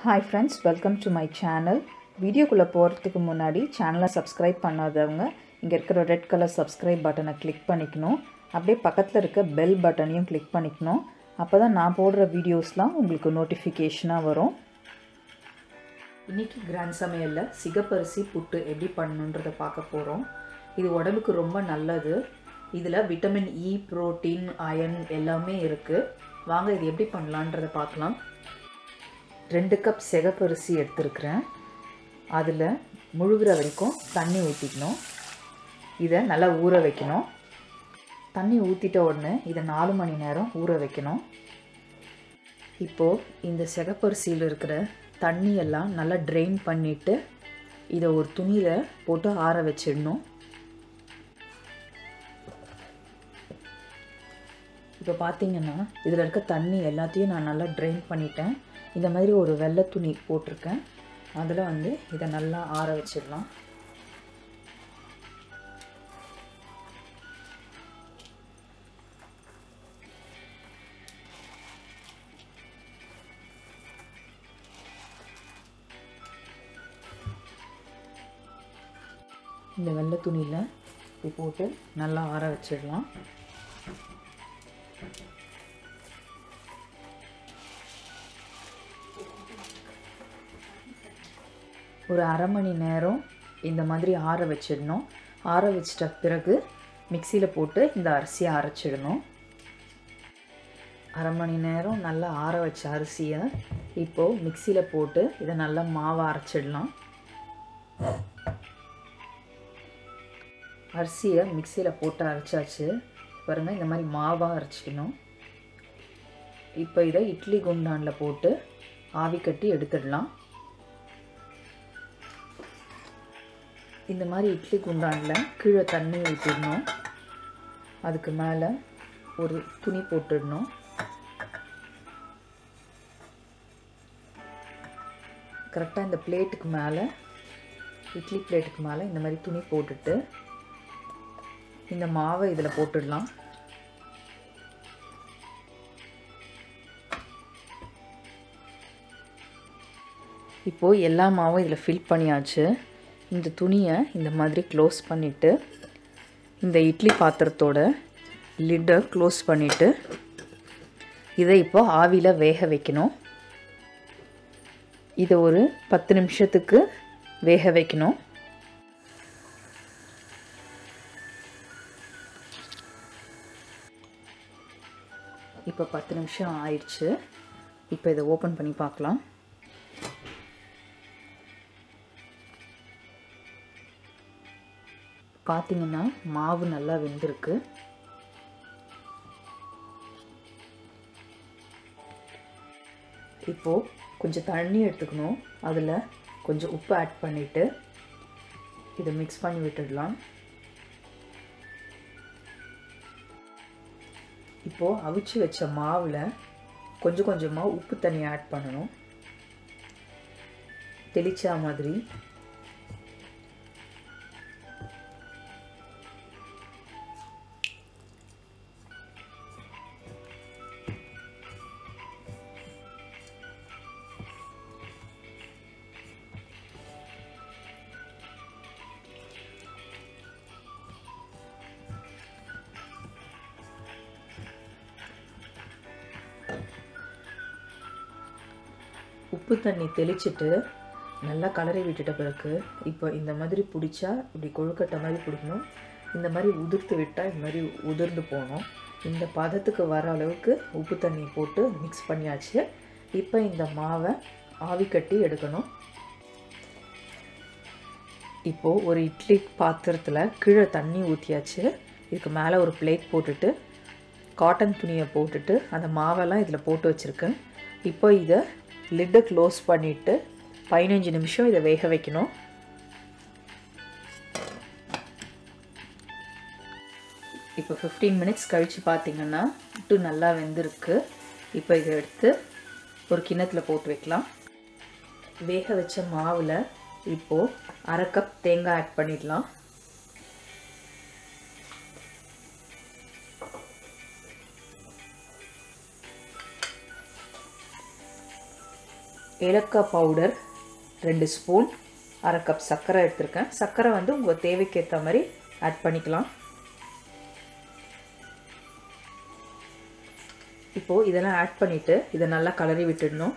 hi friends welcome to my channel வீடியோக்குள்ளே போகிறதுக்கு முன்னாடி சேனலை சப்ஸ்கிரைப் பண்ணாதவங்க இங்கே இருக்கிற ரெட் கலர் சப்ஸ்கிரைப் பட்டனை கிளிக் பண்ணிக்கணும் அப்படியே பக்கத்தில் இருக்க பெல் பட்டனையும் கிளிக் பண்ணிக்கணும் அப்போ தான் நான் போடுற வீடியோஸ்லாம் உங்களுக்கு நோட்டிஃபிகேஷனாக வரும் இன்றைக்கி கிராண்ட் சமையலில் சிகப்பரிசி புட்டு எப்படி பண்ணணுன்றதை பார்க்க போகிறோம் இது உடம்புக்கு ரொம்ப நல்லது இதில் விட்டமின் இ புரோட்டீன் அயன் எல்லாமே இருக்குது வாங்க இது எப்படி பண்ணலான்றதை பார்க்கலாம் ரெண்டு கப் சிகப்பரிசி எடுத்துருக்கிறேன் அதில் முழுகிற வரைக்கும் தண்ணி ஊற்றிக்கணும் இதை நல்லா ஊற வைக்கணும் தண்ணி ஊற்றிட்ட உடனே இதை நாலு மணி நேரம் ஊற வைக்கணும் இப்போது இந்த சிகப்பரிசியில் இருக்கிற தண்ணியெல்லாம் நல்லா ட்ரெயின் பண்ணிவிட்டு இதை ஒரு துணியில் போட்டு ஆற வச்சிடணும் இப்போ பார்த்தீங்கன்னா இதில் இருக்க தண்ணி எல்லாத்தையும் நான் நல்லா ட்ரெயின் பண்ணிட்டேன் இந்த மாதிரி ஒரு வெள்ளை துணி போட்டிருக்கேன் அதில் வந்து இதை நல்லா ஆற வச்சிடலாம் இந்த வெள்ளை துணியில் இப்படி போட்டு நல்லா ஆற வச்சிடலாம் ஒரு அரை மணி நேரம் இந்த மாதிரி ஆற வச்சிடணும் ஆற வச்சிட்ட பிறகு மிக்சியில் போட்டு இந்த அரிசியை அரைச்சிடணும் அரை மணி நேரம் நல்லா ஆற வச்ச அரிசியை இப்போது மிக்சியில் போட்டு இதை நல்லா மாவை அரைச்சிடலாம் அரிசியை மிக்சியில் போட்டு அரைச்சாச்சு பாருங்கள் இந்த மாதிரி மாவாக அரைச்சிக்கணும் இப்போ இதை இட்லி குண்டானில் போட்டு ஆவி கட்டி எடுத்துடலாம் இந்த மாதிரி இட்லி குண்டானில் கீழே தண்ணி ஊற்றிடணும் அதுக்கு மேலே ஒரு துணி போட்டுடணும் கரெக்டாக இந்த பிளேட்டுக்கு மேலே இட்லி பிளேட்டுக்கு மேலே இந்த மாதிரி துணி போட்டுட்டு இந்த மாவை இதில் போட்டுடலாம் இப்போது எல்லா மாவும் இதில் ஃபில் பண்ணியாச்சு இந்த துணியை இந்த மாதிரி க்ளோஸ் பண்ணிவிட்டு இந்த இட்லி பாத்திரத்தோட லிட்டை க்ளோஸ் பண்ணிவிட்டு இதை இப்போ ஆவியில் வேக வைக்கணும் இதை ஒரு பத்து நிமிஷத்துக்கு வேக வைக்கணும் இப்போ பத்து நிமிஷம் ஆயிடுச்சு இப்போ இதை ஓப்பன் பண்ணி பார்க்கலாம் பார்த்தீங்கன்னா மாவு நல்லா வெந்திருக்கு இப்போது கொஞ்சம் தண்ணி எடுத்துக்கணும் அதில் கொஞ்சம் உப்பு ஆட் பண்ணிவிட்டு இதை மிக்ஸ் பண்ணி விட்டுடலாம் இப்போது அவிச்சு வச்ச மாவில் கொஞ்சம் கொஞ்சமாக உப்பு தண்ணி ஆட் பண்ணணும் தெளிச்சா மாதிரி உப்பு தண்ணி தெளிச்சிட்டு நல்லா கலரி விட்டுட்ட பிறகு இப்போ இந்த மாதிரி பிடிச்சா இப்படி கொழுக்கட்டை மாதிரி பிடிக்கணும் இந்த மாதிரி உதிர்த்து விட்டால் இந்த மாதிரி உதிர்ந்து போகணும் இந்த பதத்துக்கு வர அளவுக்கு உப்பு தண்ணி போட்டு மிக்ஸ் பண்ணியாச்சு இப்போ இந்த மாவை ஆவி கட்டி எடுக்கணும் இப்போது ஒரு இட்லி பாத்திரத்தில் கீழே தண்ணி ஊற்றியாச்சு இதுக்கு மேலே ஒரு பிளேட் போட்டுட்டு காட்டன் துணியை போட்டுட்டு அந்த மாவெல்லாம் இதில் போட்டு வச்சுருக்கேன் இப்போ இதை லிட்டை க்ளோஸ் பண்ணிவிட்டு பதினஞ்சு நிமிஷம் இதை வேக வைக்கணும் இப்போ ஃபிஃப்டீன் மினிட்ஸ் கழித்து பார்த்தீங்கன்னா புட்டு நல்லா வெந்திருக்கு இப்போ இதை எடுத்து ஒரு கிண்ணத்தில் போட்டு வைக்கலாம் வேக வச்ச மாவில் இப்போது அரை கப் தேங்காய் ஆட் பண்ணிடலாம் ஏலக்காய் பவுடர் ரெண்டு ஸ்பூன் அரை கப் சர்க்கரை எடுத்திருக்கேன் சர்க்கரை வந்து உங்கள் தேவைக்கு ஏற்ற மாதிரி ஆட் பண்ணிக்கலாம் இப்போது இதெல்லாம் ஆட் பண்ணிவிட்டு இதை நல்லா கலரி விட்டுடணும்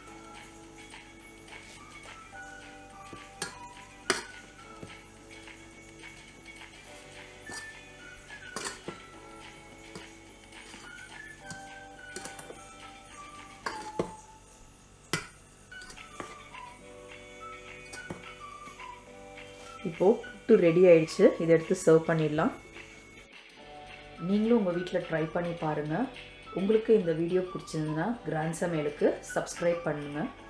இப்போது புட்டு ரெடி ஆயிடுச்சு இதை எடுத்து சர்வ் பண்ணிடலாம் நீங்களும் உங்கள் வீட்டில் ட்ரை பண்ணி பாருங்கள் உங்களுக்கு இந்த வீடியோ பிடிச்சிருந்ததுன்னா கிராண்ட் சமையலுக்கு சப்ஸ்கிரைப் பண்ணுங்கள்